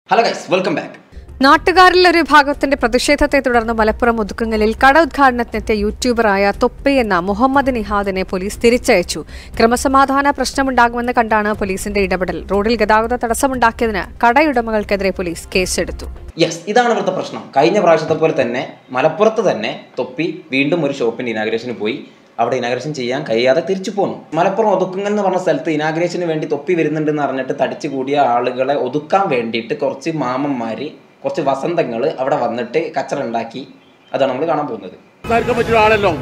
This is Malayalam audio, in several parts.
ഹലോ ഗൈസ് വെൽക്കം ബാക്ക് നാട്ടുകാരിൽ ഒരു വിഭാഗത്തിന്റെ പ്രതിഷേധത്തെ തുടർന്ന് മലപ്പുറം ഒതുക്കുങ്ങലിൽ കട ഉദ്ഘാടനത്തിനെത്തിയ യൂട്യൂബറായ തൊപ്പി എന്ന മുഹമ്മദ് നിഹാദിനെ പോലീസ് തിരിച്ചയച്ചു ക്രമസമാധാന പ്രശ്നമുണ്ടാകുമെന്ന് കണ്ടാണ് പോലീസിന്റെ ഇടപെടൽ റോഡിൽ ഗതാഗത തടസ്സമുണ്ടാക്കിയതിന് കടയുടമകൾക്കെതിരെ പോലീസ് കേസെടുത്തു യെസ് ഇതാണ് ഇവിടുത്തെ പ്രശ്നം കഴിഞ്ഞ പ്രാവശ്യത്തെ പോലെ തന്നെ മലപ്പുറത്ത് തന്നെ തൊപ്പി വീണ്ടും ഒരു ഷോപ്പിന്റെ ഇനാഗ്രേഷന് പോയി അവിടെ ഇനാഗ്രേഷൻ ചെയ്യാൻ കഴിയാതെ തിരിച്ചു പോന്നു മലപ്പുറം ഒതുക്കുങ്ങൽ എന്ന് പറഞ്ഞ സ്ഥലത്ത് ഇനാഗ്രേഷന് വേണ്ടി തൊപ്പി വരുന്നുണ്ടെന്ന് അറിഞ്ഞിട്ട് തടിച്ചു കൂടിയ ആളുകളെ ഒതുക്കാൻ വേണ്ടിയിട്ട് കുറച്ച് മാമന്മാര് കുറച്ച് വസന്തങ്ങൾ അവിടെ വന്നിട്ട് കച്ചറ ഉണ്ടാക്കി അതാണ് നമ്മൾ കാണാൻ പോകുന്നത് സംസാരിക്കാൻ പറ്റിയ ആളല്ലോ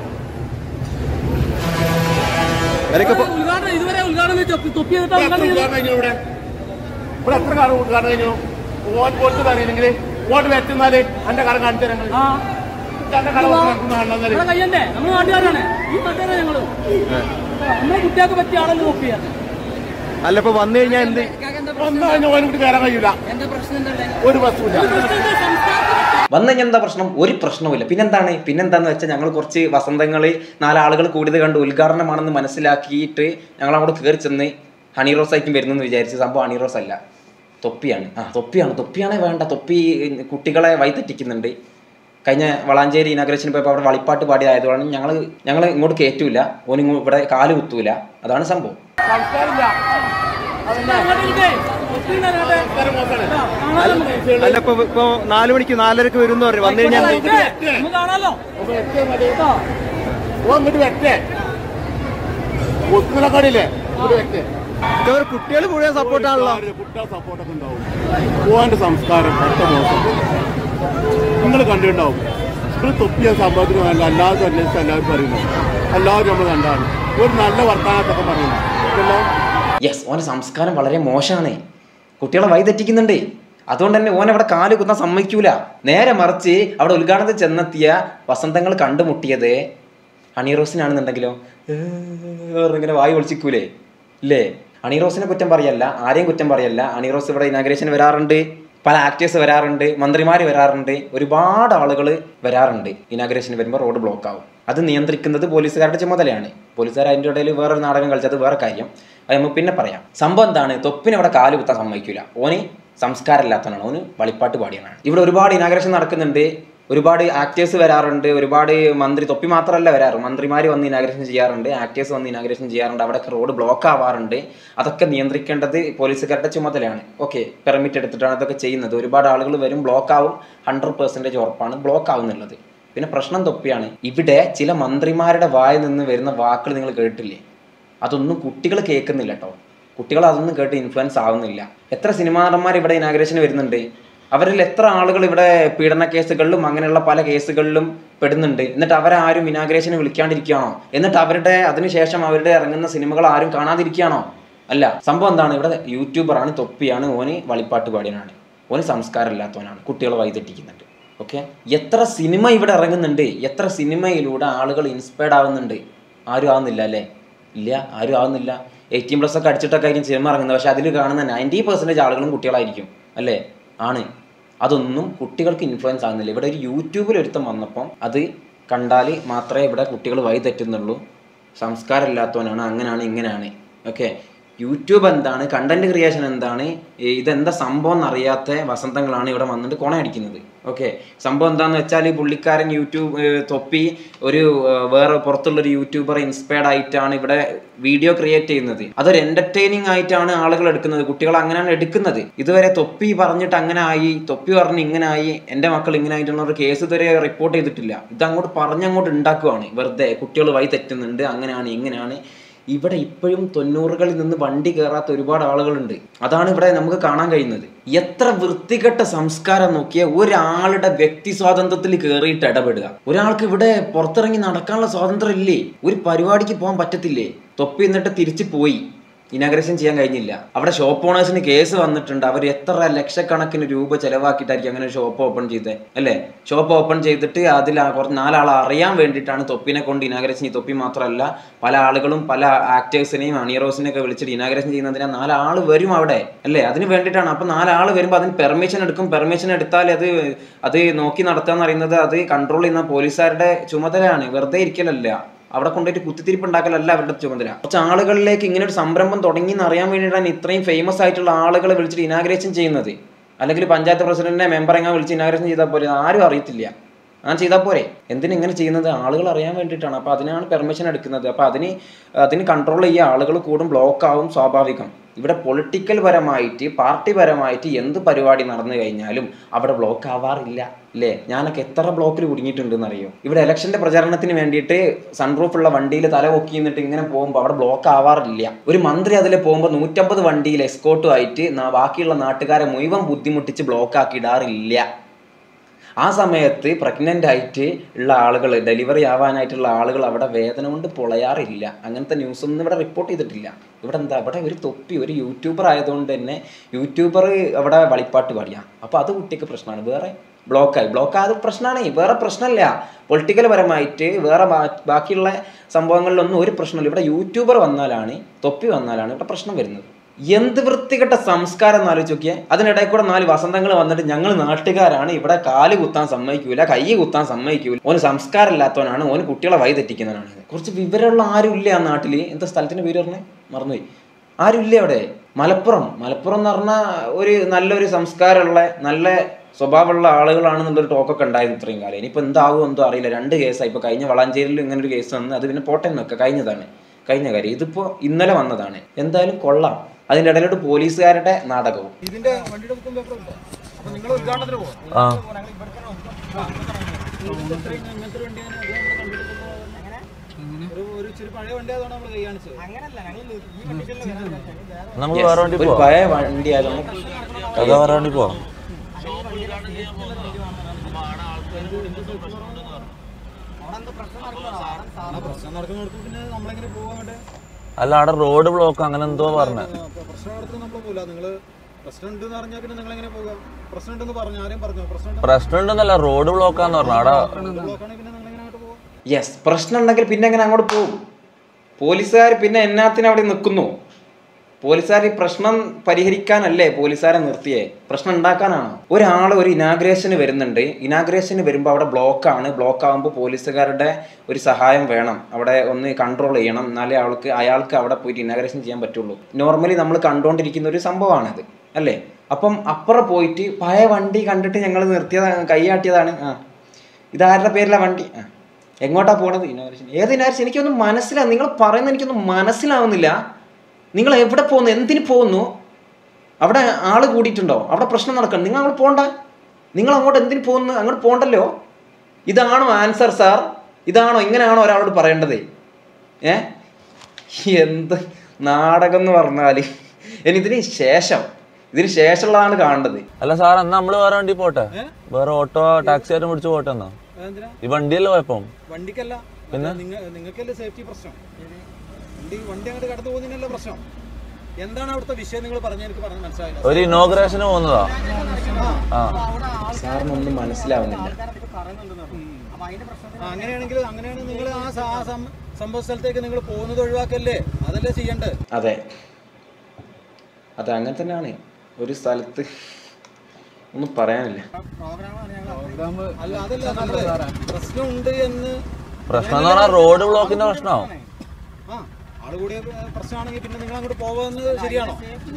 ഉദ്ഘാടനം ഇതുവരെ ഉദ്ഘാടനം തൊപ്പി തൊപ്പി ചെയ്തിട്ട് ഇവിടെ എത്ര ഉദ്ഘാടനം ഉദ്ഘാടനം കഴിഞ്ഞു ഇവിടെ ഇവിടെ എത്ര കാലം ഉദ്ഘാടനം കഴിഞ്ഞു ഓൻ കൊടുത്തു അറിയില്ലെങ്കിൽ ഓട്ട് വെച്ചുന്നാല് എന്റെ കടം കാണിച്ചു തരാം ആ എന്റെ കട കാണുന്നാല് ഇവിടെ കയ്യണ്ടേ നമ്മൾ നാട്ടുകാരാണ് ഈ നാട്ടുകാരാണ് ഞങ്ങള് നമ്മളെ കുട്ടികൾക്ക് പറ്റിയ ആളല്ലേ തൊപ്പിയാ അല്ല ഇപ്പൊ വന്നു കഴിഞ്ഞാൽ എന്ത് ഒന്നും കഴിഞ്ഞ ഓൻ ഇവിടെ കയറാൻ കഴിയൂല എന്താ പ്രശ്നം എന്താ ഒരു ബസ്സുമില്ല വന്നു കഴിഞ്ഞാൽ എന്താ പ്രശ്നം ഒരു പ്രശ്നവുമില്ല പിന്നെന്താണ് പിന്നെന്താന്ന് വെച്ചാൽ ഞങ്ങൾ കുറച്ച് വസന്തങ്ങൾ നാലാളുകൾ കൂടിയത് കണ്ട് ഉദ്ഘാടനമാണെന്ന് മനസ്സിലാക്കിയിട്ട് ഞങ്ങൾ അങ്ങോട്ട് കയറി ചെന്ന് ഹണി റോസ് ആയിരിക്കും വരുന്നെന്ന് വിചാരിച്ച് സംഭവം ഹണി റോസ് അല്ല തൊപ്പിയാണ് ആ തൊപ്പിയാണ് തൊപ്പിയാണേ വേണ്ട തൊപ്പി കുട്ടികളെ വൈതെറ്റിക്കുന്നുണ്ട് കഴിഞ്ഞ വളാഞ്ചേരി ഇനാഗ്രേഷൻ പോയപ്പോൾ അവിടെ വളിപ്പാട്ട് പാടിയതായതുകൊണ്ട് ഞങ്ങൾ ഞങ്ങൾ ഇങ്ങോട്ട് കയറ്റൂല ഓൻ ഇങ്ങോ ഇവിടെ കാല് കുത്തൂല അതാണ് സംഭവം സംസ്കാരമില്ല സംസ്കാരം മോശമാണ് അല്ല ഇപ്പൊ ഇപ്പൊ നാലു മണിക്ക് നാലരക്ക് വരും എന്ന് പറഞ്ഞു വന്നു കഴിഞ്ഞാൽ എന്ത്? നമുക്ക് കാണാലോ ഒന്ന് വെച്ചേ മതി. ഓൻ ഇങ്ങോട്ട് വെച്ചേ ഒത്തുകളക്കടിയില്ലേ ഇങ്ങോട്ട് വെച്ചേ ഇതവർ കുട്ടികൾ മുഴുവൻ സപ്പോർട്ടാണല്ലോ കുട്ടികൾ സപ്പോർട്ടൊക്കെ ഉണ്ടാവും ഓന്റെ സംസ്കാരം ഒറ്റ മോശം നിങ്ങൾ കണ്ടിട്ടുണ്ടാവും ഒരു തൊപ്പിയ സംഭവത്തിന് വേണ്ട എല്ലാവരും അന്വേഷിച്ച് എല്ലാവരും പറയുന്നു എല്ലാവരും നമ്മൾ കണ്ടാണ് ഒരു നല്ല വർത്തമാനത്തൊക്കെ പറയുന്നു ഇതെല്ലാം യെസ് ഓൻ്റെ സംസ്കാരം വളരെ മോശമാണ് കുട്ടികളെ വഴിതെറ്റിക്കുന്നുണ്ട് അതുകൊണ്ട് തന്നെ ഓൻ അവിടെ കാല് കുത്താൻ സമ്മതിക്കൂല നേരെ മറിച്ച് അവിടെ ഉദ്ഘാടനത്തിൽ ചെന്നെത്തിയ വസന്തങ്ങൾ കണ്ടുമുട്ടിയത് ഹണിറോസിനാണെന്നുണ്ടെങ്കിലോ ഇങ്ങനെ വായി ഒളിച്ചിക്കൂലേ ഇല്ലേ ഹണിറോസിനെ കുറ്റം പറയല്ല ആരെയും കുറ്റം പറയല്ല ഹണിറോസ് ഇവിടെ ഇനാഗ്രേഷൻ വരാറുണ്ട് പല ആക്ടേഴ്സ് വരാറുണ്ട് മന്ത്രിമാർ വരാറുണ്ട് ഒരുപാട് ആളുകൾ വരാറുണ്ട് ഇനാഗ്രേഷൻ വരുമ്പോൾ റോഡ് ബ്ലോക്ക് ആവും അത് നിയന്ത്രിക്കുന്നത് പോലീസുകാരുടെ ചുമതലയാണ് പോലീസുകാർ അതിൻ്റെ ഇടയിൽ വേറൊരു നാടകം കളിച്ചത് വേറെ കാര്യം അത് നമുക്ക് പിന്നെ പറയാം സംഭവം എന്താണ് തൊപ്പിന് അവിടെ കാല് കുത്താൻ സമ്മതിക്കില്ല ഓന് സംസ്കാരമില്ലാത്തവനാണ് ഓന് വളിപ്പാട്ട് പാടിയവനാണ് ഇവിടെ ഒരുപാട് ഇനാഗ്രേഷൻ നടക്കുന്നുണ്ട് ഒരുപാട് ആക്ടേഴ്സ് വരാറുണ്ട് ഒരുപാട് മന്ത്രി തൊപ്പി മാത്രമല്ല വരാറ് മന്ത്രിമാർ വന്ന് ഇനാഗ്രേഷൻ ചെയ്യാറുണ്ട് ആക്ടേഴ്സ് വന്ന് ഇനാഗ്രേഷൻ ചെയ്യാറുണ്ട് അവിടെയൊക്കെ റോഡ് ബ്ലോക്ക് ആവാറുണ്ട് അതൊക്കെ നിയന്ത്രിക്കേണ്ടത് പോലീസുകാരുടെ ചുമതലയാണ് ഓക്കെ പെർമിറ്റ് എടുത്തിട്ടാണ് അതൊക്കെ ചെയ്യുന്നത് ഒരുപാട് ആളുകൾ വരും ബ്ലോക്ക് ആവും ഹൺഡ്രഡ് പെർസെൻറ്റേജ് ഉറപ്പാണ് ബ്ലോക്ക് ആവുന്നുള്ളത് പിന്നെ പ്രശ്നം തൊപ്പിയാണ് ഇവിടെ ചില മന്ത്രിമാരുടെ വായിൽ നിന്ന് വരുന്ന വാക്കുകൾ നിങ്ങൾ കേട്ടില്ലേ അതൊന്നും കുട്ടികൾ കേൾക്കുന്നില്ല കേട്ടോ കുട്ടികൾ അതൊന്നും കേട്ട് ഇൻഫ്ലുവൻസ് ആവുന്നില്ല എത്ര സിനിമാ നടന്മാർ ഇവിടെ ഇനാഗ്രേഷന് വരുന്നുണ്ട് അവരിൽ എത്ര ആളുകൾ ഇവിടെ പീഡന കേസുകളിലും അങ്ങനെയുള്ള പല കേസുകളിലും പെടുന്നുണ്ട് എന്നിട്ട് അവരാരും ഇനാഗ്രേഷന് വിളിക്കാണ്ടിരിക്കുകയാണോ എന്നിട്ട് അവരുടെ അതിനുശേഷം അവരുടെ ഇറങ്ങുന്ന സിനിമകൾ ആരും കാണാതിരിക്കുകയാണോ അല്ല സംഭവം എന്താണ് ഇവിടെ യൂട്യൂബറാണ് തൊപ്പിയാണ് ഓന് വളിപ്പാട്ട് പാടിയനാണ് ഓന് സംസ്കാരമില്ലാത്തവനാണ് കുട്ടികളെ വഴിതെറ്റിക്കുന്നുണ്ട് ഓക്കെ എത്ര സിനിമ ഇവിടെ ഇറങ്ങുന്നുണ്ട് എത്ര സിനിമയിലൂടെ ആളുകൾ ഇൻസ്പയർഡ് ആവുന്നുണ്ട് ആരും ആവുന്നില്ല അല്ലേ ഇല്ല ആരും ആവുന്നില്ല എയ്റ്റീൻ പ്ലസ് ഒക്കെ അടിച്ചിട്ടൊക്കെ ആയിരിക്കും സിനിമ ഇറങ്ങുന്നത് പക്ഷെ അതിൽ കാണുന്ന നയൻറ്റി പെർസെൻറ്റേജ് ആളുകളും കുട്ടികളായിരിക്കും അല്ലേ ആണ് അതൊന്നും കുട്ടികൾക്ക് ഇൻഫ്ലുവൻസ് ആകുന്നില്ല ഇവിടെ ഒരു യൂട്യൂബിൽ ഒരുത്തം വന്നപ്പം അത് കണ്ടാൽ മാത്രമേ ഇവിടെ കുട്ടികൾ വഴി തെറ്റുന്നുള്ളൂ സംസ്കാരമില്ലാത്തവനാണ് അങ്ങനെയാണ് ഇങ്ങനെയാണ് ഓക്കെ യൂട്യൂബ് എന്താണ് കണ്ടന്റ് ക്രിയേഷൻ എന്താണ് ഈ ഇതെന്താ സംഭവം എന്നറിയാത്ത വസന്തങ്ങളാണ് ഇവിടെ വന്നിട്ട് കൊണയടിക്കുന്നത് ഓക്കെ സംഭവം എന്താന്ന് വെച്ചാൽ ഈ പുള്ളിക്കാരൻ യൂട്യൂബ് ഏർ, തൊപ്പി ഒരു ഏർ, വേറെ പുറത്തുള്ള ഒരു യൂട്യൂബർ ഇൻസ്പയർഡ് ആയിട്ടാണ് ഇവിടെ വീഡിയോ ക്രിയേറ്റ് ചെയ്യുന്നത് അതൊരു എന്റർടൈനിങ് ആയിട്ടാണ് ആളുകൾ എടുക്കുന്നത് കുട്ടികൾ അങ്ങനെയാണ് എടുക്കുന്നത് ഇതുവരെ തൊപ്പി പറഞ്ഞിട്ട് അങ്ങനെ ആയി തൊപ്പി പറഞ്ഞ് ഇങ്ങനെ ആയി എൻ്റെ മക്കൾ ഇങ്ങനെ ആയിട്ടുള്ള ഒരു കേസ് ഇതുവരെ റിപ്പോർട്ട് ചെയ്തിട്ടില്ല ഇത് അങ്ങോട്ട് പറഞ്ഞങ്ങോട്ട് ഉണ്ടാക്കുവാണ് വെറുതെ കുട്ടികൾ വഴി തെറ്റുന്നുണ്ട് അങ്ങനെയാണ് ഇങ്ങനെയാണ് ഇവിടെ ഇപ്പോഴും തൊണ്ണൂറുകളിൽ നിന്ന് വണ്ടി കയറാത്ത ഒരുപാട് ആളുകളുണ്ട് അതാണ് ഇവിടെ നമുക്ക് കാണാൻ കഴിയുന്നത് എത്ര വൃത്തികെട്ട സംസ്കാരം നോക്കിയ ഒരാളുടെ വ്യക്തി സ്വാതന്ത്ര്യത്തിൽ കയറിയിട്ട് ഇടപെടുക ഒരാൾക്ക് ഇവിടെ പുറത്തിറങ്ങി നടക്കാനുള്ള സ്വാതന്ത്ര്യം ഇല്ലേ ഒരു പരിപാടിക്ക് പോകാൻ പറ്റത്തില്ലേ തൊപ്പി എന്നിട്ട് തിരിച്ചു പോയി ഇനാഗ്രേഷൻ ചെയ്യാൻ കഴിഞ്ഞില്ല അവിടെ ഷോപ്പ് ഓണേഴ്സിന് കേസ് വന്നിട്ടുണ്ട് അവർ എത്ര ലക്ഷക്കണക്കിന് രൂപ ചെലവാക്കിയിട്ടായിരിക്കും അങ്ങനെ ഒരു ഷോപ്പ് ഓപ്പൺ ചെയ്തത് അല്ലേ ഷോപ്പ് ഓപ്പൺ ചെയ്തിട്ട് അതിൽ ആ കുറച്ച് നാലാൾ അറിയാൻ വേണ്ടിയിട്ടാണ് തൊപ്പിനെ കൊണ്ട് ഇനാഗ്രേഷൻ ഈ തൊപ്പി മാത്രമല്ല പല ആളുകളും പല ആക്ടേഴ്സിനെയും അണിയറോസിനെയും ഒക്കെ വിളിച്ചിട്ട് ഇനാഗ്രേഷൻ ചെയ്യുന്നതിന് നാലാൾ വരും അവിടെ അല്ലേ അതിന് വേണ്ടിയിട്ടാണ് അപ്പൊ നാലാൾ വരുമ്പോൾ അതിന് പെർമിഷൻ എടുക്കും പെർമിഷൻ എടുത്താൽ അത് അത് നോക്കി നടത്താന്ന് പറയുന്നത് അത് കൺട്രോൾ ചെയ്യുന്ന പോലീസുകാരുടെ ചുമതലയാണ് വെറുതെ ഇരിക്കലല്ല അവിടെ കൊണ്ടുപോയിട്ട് കുത്തിത്തിരിപ്പ് ഉണ്ടാക്കലല്ല അവരുടെ ചുമതല കുറച്ച് ആളുകളിലേക്ക് ഇങ്ങനെ ഒരു സംരംഭം തുടങ്ങി എന്ന് അറിയാൻ വേണ്ടിയിട്ടാണ് ഇത്രയും ഫേമസ് ആയിട്ടുള്ള ആളുകളെ വിളിച്ചിട്ട് ഇനാഗ്രേഷൻ ചെയ്യുന്നത് അല്ലെങ്കിൽ പഞ്ചായത്ത് പ്രസിഡന്റിനെ മെമ്പർ എങ്ങനെ വിളിച്ച് ഇനാഗ്രേഷൻ ചെയ്താൽ പോലെ ആരും അറിയത്തില്ല ആ ചെയ്താൽ പോരെ എന്തിനാ ഇങ്ങനെ ചെയ്യുന്നത് ആളുകൾ അറിയാൻ വേണ്ടിയിട്ടാണ് അപ്പോൾ അതിനാണ് പെർമിഷൻ എടുക്കുന്നത് അപ്പോൾ അതിന് അതിന് കൺട്രോൾ ചെയ്യുക ആളുകൾ കൂടും ബ്ലോക്ക് ആവും സ്വാഭാവികം ഇവിടെ പൊളിറ്റിക്കൽ പരമായിട്ട് പാർട്ടി പരമായിട്ട് എന്ത് പരിപാടി നടന്നു കഴിഞ്ഞാലും അവിടെ ബ്ലോക്ക് ആവാറില്ല അല്ലേ ഞാനൊക്കെ എത്ര ബ്ലോക്കിൽ കുടുങ്ങിയിട്ടുണ്ടെന്ന് അറിയോ ഇവിടെ ഇലക്ഷന്റെ പ്രചാരണത്തിന് വേണ്ടിയിട്ട് സൺറൂഫ് ഉള്ള വണ്ടിയിൽ തല പൊക്കി നിന്നിട്ട് ഇങ്ങനെ പോകുമ്പോൾ അവിടെ ബ്ലോക്ക് ആവാറില്ല ഒരു മന്ത്രി അതിൽ പോകുമ്പോൾ നൂറ്റമ്പത് വണ്ടിയിൽ എസ്കോട്ടും ആയിട്ട് നാ- ബാക്കിയുള്ള നാട്ടുകാരെ മുഴുവൻ ബുദ്ധിമുട്ടിച്ച് ബ്ലോക്ക് ആക്കി ഇടാറില്ല ആ സമയത്ത് പ്രഗ്നൻ്റ് ആയിട്ട് ഉള്ള ആളുകൾ ഡെലിവറി ആവാനായിട്ടുള്ള ആളുകൾ അവിടെ വേദന കൊണ്ട് പൊളയാറില്ല അങ്ങനത്തെ ന്യൂസ് ഒന്നും ഇവിടെ റിപ്പോർട്ട് ചെയ്തിട്ടില്ല ഇവിടെ എന്താ ഇവിടെ ഒരു തൊപ്പി ഒരു യൂട്യൂബർ ആയതുകൊണ്ട് തന്നെ യൂട്യൂബർ അവിടെ വളിപ്പാട്ട് പാടിയാ അപ്പോൾ അത് കുട്ടിക്ക് പ്രശ്നമാണ് വേറെ ബ്ലോക്കായി ബ്ലോക്ക് ആയത് പ്രശ്നമാണ് വേറെ പ്രശ്നമില്ല പൊളിറ്റിക്കൽ പരമായിട്ട് വേറെ ബാ- ബാക്കിയുള്ള സംഭവങ്ങളിലൊന്നും ഒരു പ്രശ്നമില്ല ഇവിടെ യൂട്യൂബർ വന്നാലാണ് തൊപ്പി വന്നാലാണ് ഇവിടെ പ്രശ്നം വരുന്നത് എന്ത് വൃത്തികെട്ട സംസ്കാരം എന്ന് ആലോചിച്ച് നോക്കിയേ അതിനിടയിൽ കൂടെ നാല് വസന്തങ്ങൾ വന്നിട്ട് ഞങ്ങൾ നാട്ടുകാരാണ് ഇവിടെ കാല് കുത്താൻ സമ്മതിക്കൂല കൈ കുത്താൻ സമ്മതിക്കൂല ഓന് സംസ്കാരം ഇല്ലാത്തവനാണ് ഓന് കുട്ടികളെ വഴി തെറ്റിക്കുന്നവനാണ് കുറച്ച് വിവരമുള്ള ആരും ഇല്ല ആ നാട്ടിൽ എന്താ സ്ഥലത്തിന്റെ പേര് പറഞ്ഞേ മറന്നുപോയി ആരും ഇല്ല അവിടെ മലപ്പുറം മലപ്പുറം എന്ന് പറഞ്ഞാൽ ഒരു നല്ലൊരു സംസ്കാരമുള്ള നല്ല സ്വഭാവമുള്ള ആളുകളാണെന്നുള്ളൊരു ടോക്കൊക്കെ ഉണ്ടായിരുന്നു ഇത്രയും കാലം ഇനിയിപ്പോൾ എന്താകുമോ എന്തോ അറിയില്ല രണ്ട് കേസായി ഇപ്പോൾ കഴിഞ്ഞ വളാഞ്ചേരിയിൽ ഇങ്ങനെ ഒരു കേസ് വന്ന് അത് പിന്നെ പോട്ടെ വെക്കുക കഴിഞ്ഞതാണ് കഴിഞ്ഞ കാര്യം ഇതിപ്പോൾ ഇന്നലെ വന്നതാണ് എന്തായാലും കൊള്ളാം അതിൻ്റെ ഇടയിലോട്ട് പോലീസുകാരുടെ നാടകവും ഇതിന്റെ വണ്ടിയുടെ ബുക്കും പേപ്പറും ഉണ്ടോ അപ്പൊ നിങ്ങൾ ഉദ്ഘാടനത്തിന് പോകും ആ ഒരു ഒരു ഇച്ചിരി പഴയ വണ്ടി അതാണ് നമ്മൾ കൈ കാണിച്ചത് നമുക്ക് വേറെ വണ്ടി ഒരു പോവാം പഴയ വണ്ടി ആയതുകൊണ്ട് അതാ വേറെ വണ്ടി പോവാം പ്രശ്നം നടക്കുന്നിടത്ത് പിന്നെ നമ്മളെങ്ങനെ പോകാൻ വേണ്ടേ അല്ല അവിടെ റോഡ് ബ്ലോക്ക് അങ്ങനെ എന്തോ പറഞ്ഞ പ്രശ്നം നടത്തുന്ന നമ്മൾ പോകില്ല നിങ്ങള് പ്രശ്നം ഉണ്ട് എന്ന് പറഞ്ഞാൽ പിന്നെ നിങ്ങൾ എങ്ങനെ പോകാം പ്രശ്നം ഉണ്ടെന്ന് പറഞ്ഞു ആരെയും പറഞ്ഞു പ്രശ്നം ഉണ്ട് പ്രശ്നം ഉണ്ടെന്നല്ല റോഡ് ബ്ലോക്കാന്ന് പറഞ്ഞു അവിടെ ബ്ലോക്കാണെങ്കിൽ പിന്നെ നിങ്ങൾ എങ്ങനെ അങ്ങോട്ട് പോകാം യെസ് പ്രശ്നം ഉണ്ടെങ്കിൽ പിന്നെ എങ്ങനെ അങ്ങോട്ട് പോകും പോലീസുകാർ പിന്നെ എന്നാത്തിന് അവിടെ നിൽക്കുന്നു പോലീസുകാർ ഈ പ്രശ്നം പരിഹരിക്കാനല്ലേ പോലീസുകാരെ നിർത്തിയേ പ്രശ്നം ഉണ്ടാക്കാനാണ് ഒരാൾ ഒരു ഇനാഗ്രേഷന് വരുന്നുണ്ട് ഇനാഗ്രേഷന് വരുമ്പോൾ അവിടെ ബ്ലോക്കാണ് ബ്ലോക്ക് ആകുമ്പോൾ പോലീസുകാരുടെ ഒരു സഹായം വേണം അവിടെ ഒന്ന് കൺട്രോൾ ചെയ്യണം എന്നാലേ ആൾക്ക് അയാൾക്ക് അവിടെ പോയിട്ട് ഇനാഗ്രേഷൻ ചെയ്യാൻ പറ്റുള്ളൂ നോർമലി നമ്മൾ കണ്ടുകൊണ്ടിരിക്കുന്ന ഒരു സംഭവമാണിത് അല്ലേ അപ്പം അപ്പുറം പോയിട്ട് പഴയ വണ്ടി കണ്ടിട്ട് ഞങ്ങൾ നിർത്തിയതാണ് കൈയാട്ടിയതാണ് ആ ഇതാരുടെ പേരിലാണ് വണ്ടി ആ എങ്ങോട്ടാ പോണത് ഇനോഗ്രേഷൻ ഏത് ഇനോഗ്രേഷൻ എനിക്കൊന്നും മനസ്സിലാവും നിങ്ങൾ പറയുന്നത് എനിക്കൊന്നും മനസ്സിലാവുന്നില്ല നിങ്ങൾ എവിടെ പോകുന്നു എന്തിന് പോകുന്നു അവിടെ ആള് കൂടിയിട്ടുണ്ടോ അവിടെ പ്രശ്നം നടക്കണം നിങ്ങൾ അങ്ങോട്ട് പോണ്ട നിങ്ങൾ അങ്ങോട്ട് എന്തിന് പോകുന്നു അങ്ങോട്ട് പോണ്ടല്ലോ ഇതാണോ ആൻസർ സാർ ഇതാണോ ഇങ്ങനെയാണോ ഒരാളോട് പറയേണ്ടത് ഏ എന്ത് നാടകം എന്ന് പറഞ്ഞാൽ ഇനി ഇതിന് ശേഷം ഇതിന് ശേഷമുള്ളതാണ് കാണേണ്ടത് അല്ല സാർ എന്നാ നമ്മള് വേറെ വണ്ടി പോട്ടെ വേറെ ഓട്ടോ ടാക്സി ആയിട്ട് പിടിച്ച് പോട്ടെ എന്നാ അതെന്തിനാ ഈ വണ്ടിയല്ലേ കുഴപ്പം വണ്ടിക്കല്ല പിന്നെ? നിങ്ങൾ നിങ്ങൾക്കല്ലേ സേഫ്റ്റി പ്രശ്നം വണ്ടി വണ്ടി അങ്ങോട്ട് കടന്നു പോകുന്നതിനല്ല പ്രശ്നം എന്താണ് അവിടുത്തെ വിഷയം നിങ്ങൾ പറഞ്ഞ എനിക്ക് പറഞ്ഞ് മനസ്സിലായില്ല ഒരു ഇനോഗ്രേഷന് പോകുന്നതാ ആ സാറിനൊന്നും മനസ്സിലാവുന്നില്ല ആ, അങ്ങനെയാണെങ്കിൽ അങ്ങനെയാണ് നിങ്ങൾ ആ സ- ആ സം- സംഭവ സ്ഥലത്തേക്ക് നിങ്ങൾ പോകുന്നത് ഒഴിവാക്കല്ലേ അതല്ലേ ചെയ്യേണ്ടത് അതെ അതെ അങ്ങനെ തന്നെയാണ് ഒരു സ്ഥലത്ത് ഒന്നും പറയാനില്ല അല്ല അതല്ല നമ്മള് പ്രശ്നമുണ്ട് എന്ന് പ്രശ്നം എന്ന് പറഞ്ഞാൽ റോഡ് ബ്ലോക്കിന്റെ പ്രശ്നമാവും ആ ആള് കൂടിയ പ്രശ്നമാണെങ്കിൽ പിന്നെ നിങ്ങൾ അങ്ങോട്ട് പോകുന്നത് ശരിയാണോ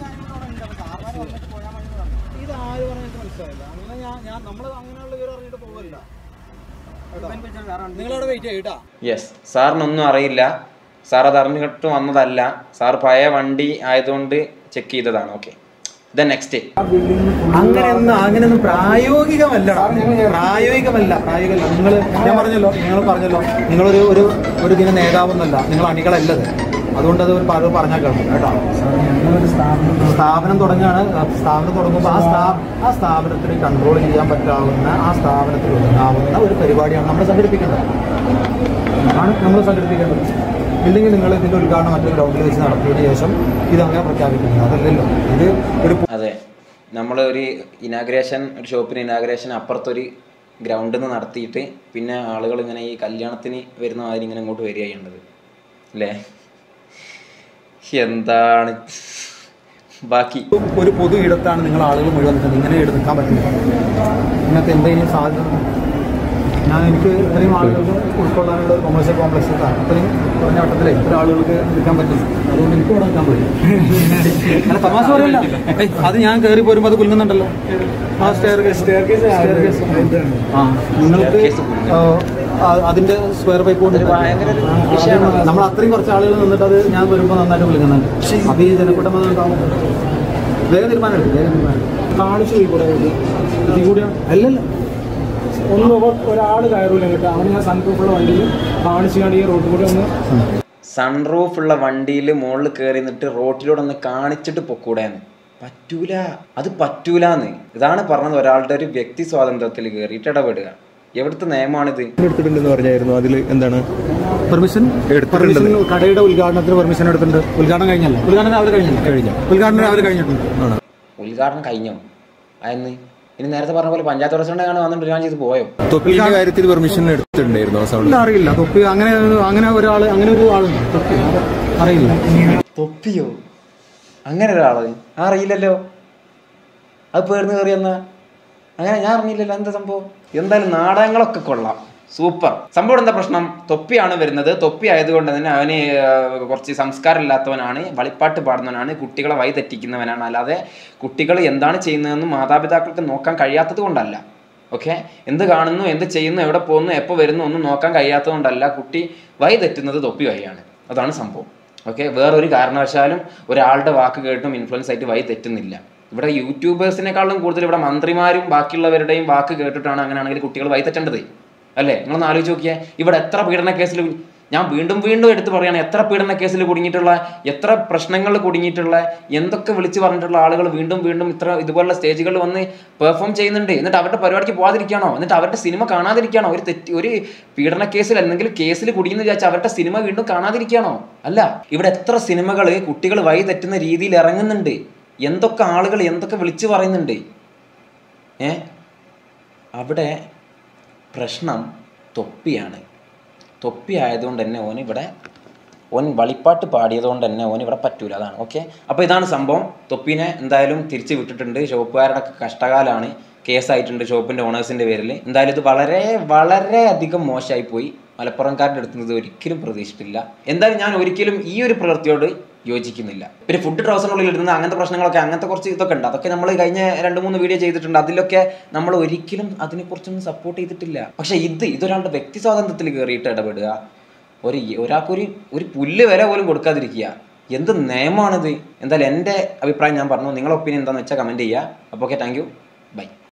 ഇത് ആര് പറഞ്ഞിട്ട് മനസ്സിലായില്ല അങ്ങനെ ഞാൻ ഞാൻ നമ്മൾ അങ്ങനെയുള്ള വിവരം അറിഞ്ഞിട്ട് പോകല്ല നിങ്ങളവിടെ വെയിറ്റ് ചെയ്യട്ടാ യെസ് സാറിനൊന്നും അറിയില്ല സാർ അത് അറിഞ്ഞിട്ട് വന്നതല്ല സാർ പഴയ വണ്ടി ആയതുകൊണ്ട് ചെക്ക് ചെയ്തതാണ് ഓക്കെ ദെൻ നെക്സ്റ്റ് അങ്ങനെയൊന്നും അങ്ങനെയൊന്നും പ്രായോഗികമല്ല പ്രായോഗികമല്ല പ്രായോഗികമല്ല നിങ്ങൾ ഞാൻ പറഞ്ഞല്ലോ നിങ്ങൾ പറഞ്ഞല്ലോ നിങ്ങളൊരു ഒരു ഒരു ദിന നേതാവൊന്നല്ല നിങ്ങൾ അണികളല്ലത് അതുകൊണ്ട് അത് ഒരു പല പറഞ്ഞാൽ കേൾക്കും കേട്ടോ സ്ഥാപനം തുടങ്ങുകയാണ് ആ സ്ഥാപനം തുടങ്ങുമ്പോൾ ആ സ്ഥാ ആ സ്ഥാപനത്തിന് കൺട്രോൾ ചെയ്യാൻ പറ്റാവുന്ന ആ സ്ഥാപനത്തിൽ ഒതുങ്ങാവുന്ന ഒരു പരിപാടിയാണ് നമ്മൾ സംഘടിപ്പിക്കേണ്ടത് ആണ് നമ്മൾ സംഘടിപ്പിക്കേണ്ടത് ഇല്ലെങ്കിൽ നിങ്ങൾ ഇതിന്റെ ഉദ്ഘാടനം മറ്റൊരു ഗ്രൗണ്ടിൽ വെച്ച് നടത്തിയതിനു ശേഷം ഇത് അങ്ങനെ പ്രഖ്യാപിക്കുന്നത് അതല്ലല്ലോ ഇത് ഒരു അതെ നമ്മൾ ഒരു ഇനാഗ്രേഷൻ ഒരു ഷോപ്പിന് ഇനാഗ്രേഷൻ അപ്പുറത്തൊരു ഗ്രൗണ്ടിൽ നിന്ന് നടത്തിയിട്ട് പിന്നെ ആളുകൾ ഇങ്ങനെ ഈ കല്യാണത്തിന് വരുന്ന മാതിരി ഇങ്ങനെ ഇങ്ങോട്ട് വരികയുണ്ടത് അല്ലേ എന്താണ് ബാക്കി ഒരു പൊതു ഇടത്താണ് നിങ്ങൾ ആളുകൾ മുഴുവൻ നിൽക്കുന്നത് ഇങ്ങനെ ഇവിടെ നിൽക്കാൻ പറ്റില്ല നിങ്ങൾക്ക് എന്തെങ്കിലും സാധ്യത ഞാൻ എനിക്ക് ഇത്രയും ആളുകൾക്ക് ഉൾക്കൊള്ളാനുള്ള ഒരു കൊമേഴ്സ്യൽ കോംപ്ലക്സ് അത്രയും കുറഞ്ഞ വട്ടത്തിലെ ഇത്ര ആളുകൾക്ക് എടുക്കാൻ പറ്റും അതുകൊണ്ട് എനിക്ക് ഇവിടെ നിൽക്കാൻ പറ്റും അല്ല തമാശ പറയല്ല ഏയ്, അത് ഞാൻ കയറി പോരുമ്പോൾ അത് കുലുങ്ങുന്നുണ്ടല്ലോ ആ സ്റ്റെയർ ആ നിങ്ങൾക്ക് ആ, ആ- അതിന്റെ സ്ക്വയർ പൈപ്പ് കൊണ്ട് ഭയങ്കര ഒരു വിഷയമാണ്. നമ്മൾ അത്രയും കുറച്ച് ആളുകൾ നിന്നിട്ട് അത് ഞാൻ വരുമ്പോൾ നന്നായിട്ട് വിളിക്കുന്നുണ്ട് അപ്പോൾ ഈ ജനക്കൂട്ടം വന്നിട്ടുണ്ടാവും വേഗം തീരുമാനം എടുക്കും വേഗം തീരുമാനം എടുക്കും. കാണിച്ചു പോയി കൂടെ ഇതിൽ കൂടിയാണ് അല്ലല്ല ഒന്ന് ഒരാൾ കയറൂല കേട്ടോ അവന് ഞാൻ സൺപ്രൂഫുള്ള വണ്ടിയിൽ കാണിച്ചാണ് ഈ റോഡ് കൂടെ ഒന്ന് സൺറൂഫ് ഉള്ള വണ്ടിയിൽ മുകളിൽ കയറി നിന്നിട്ട് റോട്ടിലൂടെ ഒന്ന് കാണിച്ചിട്ട് പൊക്കൂടെന്ന് പറ്റൂല അത് പറ്റൂലാന്ന് ഇതാണ് പറഞ്ഞത് ഒരാളുടെ ഒരു വ്യക്തി സ്വാതന്ത്ര്യത്തിൽ കയറിയിട്ട് ഇടപെടുക എവിടുത്തെ നിയമമാണിത് എടുത്തിട്ടുണ്ടെന്ന് പറഞ്ഞായിരുന്നു അതിൽ എന്താണ് പെർമിഷൻ പെർമിഷൻ കടയുടെ ഉദ്ഘാടനത്തിന് പെർമിഷൻ എടുത്തിട്ടുണ്ട് ഉദ്ഘാടനം കഴിഞ്ഞല്ലോ ഉദ്ഘാടനം അവർ കഴിഞ്ഞില്ല കഴിഞ്ഞു ഉദ്ഘാടനം അവർ കഴിഞ്ഞിട്ടുണ്ട് ഉദ്ഘാടനം കഴിഞ്ഞോ അതെന്ന് ഇനി നേരത്തെ പറഞ്ഞ പോലെ പഞ്ചായത്ത് പ്രസിഡന്റ് ആണ് വന്നിട്ട് ഉദ്ഘാടനം ചെയ്ത് പോയോ തൊപ്പിന്റെ കാര്യത്തിൽ പെർമിഷൻ എടുത്തിട്ടുണ്ടായിരുന്നു ആ സൗണ്ട് ഇല്ല, അറിയില്ല തൊപ്പി അങ്ങനെ അങ്ങനെ ഒരാൾ അങ്ങനെ ഒരു ആളുണ്ട് തൊപ്പി അത് അറിയില്ല തൊപ്പിയോ അങ്ങനെ ഒരാള് ആ അറിയില്ലല്ലോ അത് പേർന്ന് കയറിയെന്നാ അങ്ങനെ ഞാൻ അറിഞ്ഞില്ലല്ലോ എന്താ സംഭവം എന്തായാലും നാടകങ്ങളൊക്കെ കൊള്ളാം സൂപ്പർ സംഭവം എന്താ പ്രശ്നം തൊപ്പിയാണ് വരുന്നത് തൊപ്പി ആയതുകൊണ്ട് തന്നെ അവന് ആ, കുറച്ച് സംസ്കാരം ഇല്ലാത്തവനാണ് വളിപ്പാട്ട് പാടുന്നവനാണ് കുട്ടികളെ വഴി തെറ്റിക്കുന്നവനാണ് അല്ലാതെ കുട്ടികൾ എന്താണ് ചെയ്യുന്നതെന്ന് മാതാപിതാക്കൾക്ക് നോക്കാൻ കഴിയാത്തത് കൊണ്ടല്ല ഓക്കെ എന്ത് കാണുന്നു എന്ത് ചെയ്യുന്നു എവിടെ പോകുന്നു എപ്പോൾ വരുന്നു ഒന്നും നോക്കാൻ കഴിയാത്തതുകൊണ്ടല്ല കുട്ടി വഴി തെറ്റുന്നത് തൊപ്പി വഴിയാണ് അതാണ് സംഭവം ഓക്കെ വേറൊരു കാരണവശാലും ഒരാളുടെ വാക്ക് കേട്ടും ഇൻഫ്ലുവൻസ് ആയിട്ട് വഴി തെറ്റുന്നില്ല ഇവിടെ യൂട്യൂബേഴ്സിനെക്കാളും കൂടുതൽ ഇവിടെ മന്ത്രിമാരും ബാക്കിയുള്ളവരുടെയും വാക്ക് കേട്ടിട്ടാണ് അങ്ങനെയാണെങ്കിൽ കുട്ടികൾ വഴി തെറ്റേണ്ടത് അല്ലേ നിങ്ങളൊന്ന് ആലോചിച്ച് നോക്കിയേ ഇവിടെ എത്ര പീഡന കേസിൽ ഞാൻ വീണ്ടും വീണ്ടും എടുത്തു പറയാണ് എത്ര പീഡന കേസിൽ കുടുങ്ങിയിട്ടുള്ള എത്ര പ്രശ്നങ്ങളിൽ കുടുങ്ങിയിട്ടുള്ള എന്തൊക്കെ വിളിച്ചു പറഞ്ഞിട്ടുള്ള ആളുകൾ വീണ്ടും വീണ്ടും ഇത്ര ഇതുപോലുള്ള സ്റ്റേജുകളിൽ വന്ന് പെർഫോം ചെയ്യുന്നുണ്ട് എന്നിട്ട് അവരുടെ പരിപാടിക്ക് പോകാതിരിക്കുകയാണോ എന്നിട്ട് അവരുടെ സിനിമ കാണാതിരിക്കുകയാണോ ഒരു തെറ്റ് ഒരു പീഡന കേസിൽ അല്ലെങ്കിൽ കേസിൽ കുടുങ്ങിയെന്ന് വിചാരിച്ചാൽ അവരുടെ സിനിമ വീണ്ടും കാണാതിരിക്കുകയാണോ അല്ല ഇവിടെ എത്ര സിനിമകൾ കുട്ടികൾ വഴി തെറ്റുന്ന രീതിയിൽ ഇറങ്ങുന്നുണ്ട് എന്തൊക്കെ ആളുകൾ എന്തൊക്കെ വിളിച്ചു പറയുന്നുണ്ട് ഏ അവിടെ പ്രശ്നം തൊപ്പിയാണ് തൊപ്പി ആയതുകൊണ്ട് തന്നെ ഓൻ ഇവിടെ ഓൻ വളിപ്പാട്ട് പാടിയതുകൊണ്ട് തന്നെ ഓൻ ഇവിടെ പറ്റൂല അതാണ് ഓക്കെ അപ്പോൾ ഇതാണ് സംഭവം തൊപ്പീനെ എന്തായാലും തിരിച്ചു വിട്ടിട്ടുണ്ട് ഷോപ്പുകാരുടെ ഒക്കെ കഷ്ടകാലമാണ് കേസായിട്ടുണ്ട് ഷോപ്പിൻ്റെ ഓണേഴ്സിൻ്റെ പേരിൽ എന്തായാലും ഇത് വളരെ വളരെ അധികം മോശമായി പോയി മലപ്പുറംകാരുടെ അടുത്ത് നിന്ന് ഇത് ഒരിക്കലും പ്രതീക്ഷിച്ചിട്ടില്ല എന്തായാലും ഞാൻ ഒരിക്കലും ഈ ഒരു പ്രവൃത്തിയോട് യോജിക്കുന്നില്ല പിന്നെ ഫുഡ് ട്രൗസറിനുള്ളിൽ ഇടുന്ന അങ്ങനത്തെ പ്രശ്നങ്ങളൊക്കെ അങ്ങനത്തെ കുറച്ച് ഇതൊക്കെ ഉണ്ട് അതൊക്കെ നമ്മൾ കഴിഞ്ഞ രണ്ട് മൂന്ന് വീഡിയോ ചെയ്തിട്ടുണ്ട് അതിലൊക്കെ നമ്മൾ ഒരിക്കലും അതിനെക്കുറിച്ചൊന്നും സപ്പോർട്ട് ചെയ്തിട്ടില്ല പക്ഷേ ഇത് ഇതൊരാളുടെ വ്യക്തി സ്വാതന്ത്ര്യത്തിൽ കയറിയിട്ട് ഇടപെടുക ഒരു ഒരാൾക്കൊരു ഒരു പുല്ല് വില പോലും കൊടുക്കാതിരിക്കുക എന്ത് നിയമമാണിത് എന്തായാലും എൻ്റെ അഭിപ്രായം ഞാൻ പറഞ്ഞു നിങ്ങളുടെ ഒപ്പീനിയൻ എന്താണെന്ന് വെച്ചാൽ കമൻറ്റ് ചെയ്യുക അപ്പോൾ ഓക്കെ താങ്ക്